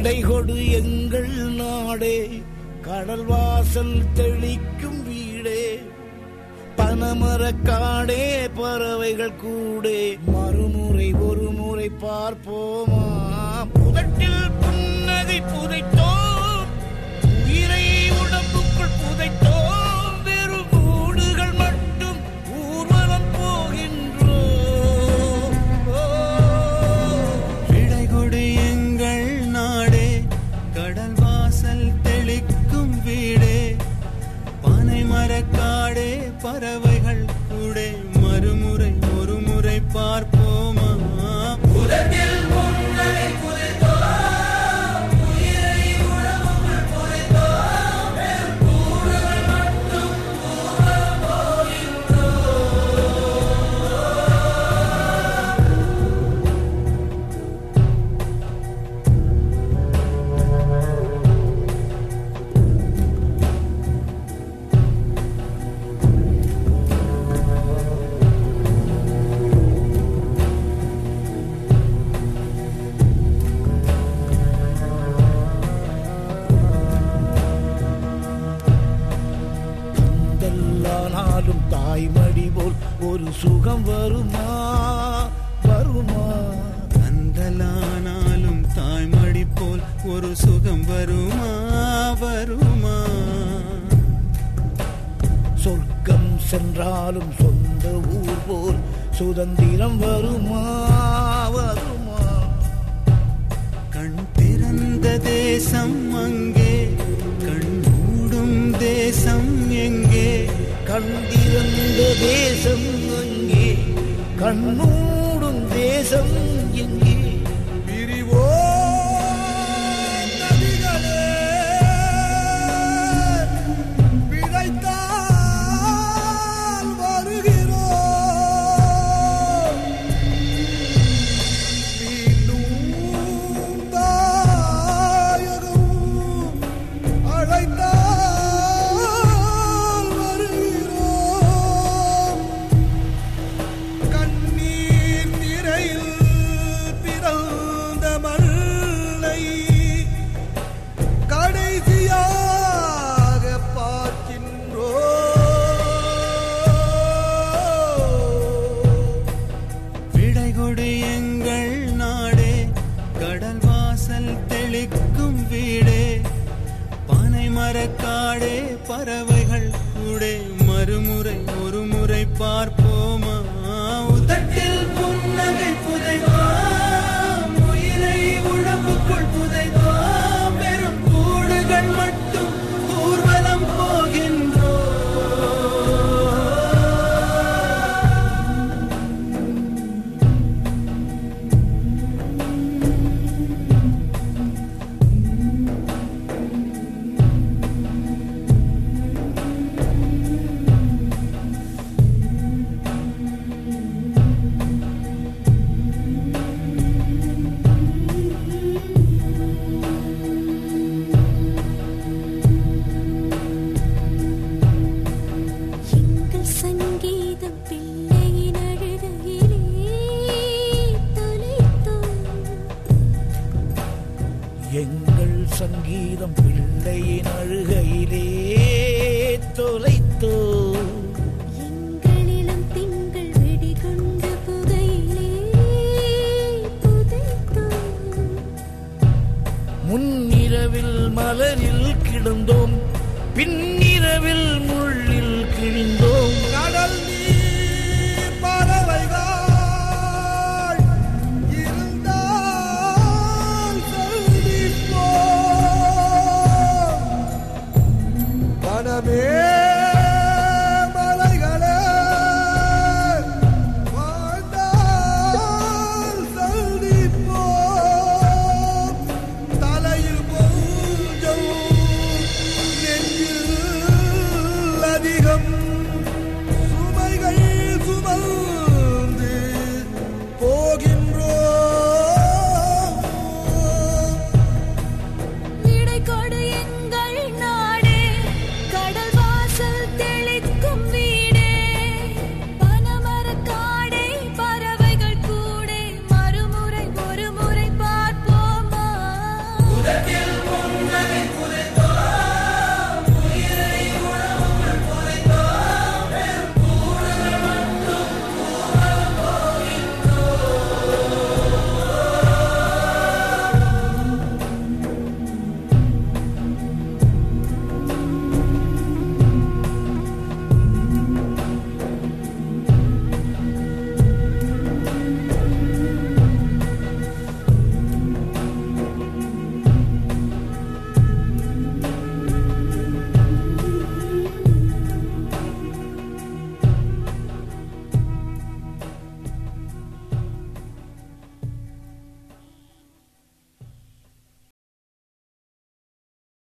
விடை கொடு எங்கள் நாடே கடல் வாசல் தெளிக்கும் வீடே பனமரக்காடே பறவைகள் கூடே மறுமுறை ஒரு முறை பார்ப்போமா புதட்டில் புன்னகை புதைத்தோம் உயிரை உடம்புக்குள் புதைத்தோம் வெறும் கூடுகள் மட்டும் ஊர்வலம் போகின்றோம் ஓ. விடை கொடு எங்கள் நாடே கடல் வாசல் தெளிக்கும் வீடே பனை மரக்காடே பறவைகள் கூடே மறுமுறை ஒரு முறை பார்ப்போமா இதெல்லானாலும் தாய்மடி போல் ஒரு சுகம் வருமா வருமா அந்தலானாலும் தாய்மடி போல் ஒரு சுகம் வருமா வருமா சொர்க்கம் சென்றாலும் சொந்த ஊர் போல் சுதந்திரம் வருமா வருமா கண் திறந்த தேசம் அங்கே கண் மூடும் தேசம் எங்கே கண்டிருந்த தேசம் அங்கே கண்ணூடும் தேசம் எங்கே பிரிவோ நதிகளே பிழைத்தால் வருகிறோம் மீண்டும் தாயகம் அழைத்தால் வருகிறோம் கண்ணீர் திரையில் பிறந்த மல்லை கடைசியாக பார்க்கின்றோம் விடை கொடு எங்கள் நாடே கடல் வாசல் தெளிக்கும் வீடே பனை மரக்காடே பறவைகள் கூடே மறுமுறை ஒரு முறை பார்ப்போமா உதட்டில் புன்னகை புதைவாம் உயிரை உடம்புக்குள் புதைவாம் வெறும் கூடுகள் மட்டும் ஊர்வலம் போகின்றோம் எங்கள் சங்கீதம் பிள்ளையின் அழுகையிலே தொலைத்தோம் எங்கள் சங்கீதம் பிள்ளையின் அழுகையிலே தொலைத்தோ எங்களிடம் திங்கள் வெடிகொண்ட புகையிலே புதைத்தோம் முன்னிரவில் மலரில் கிடந்தோம் பின்னிரவில் முள்ளில் கிழிந்தோம்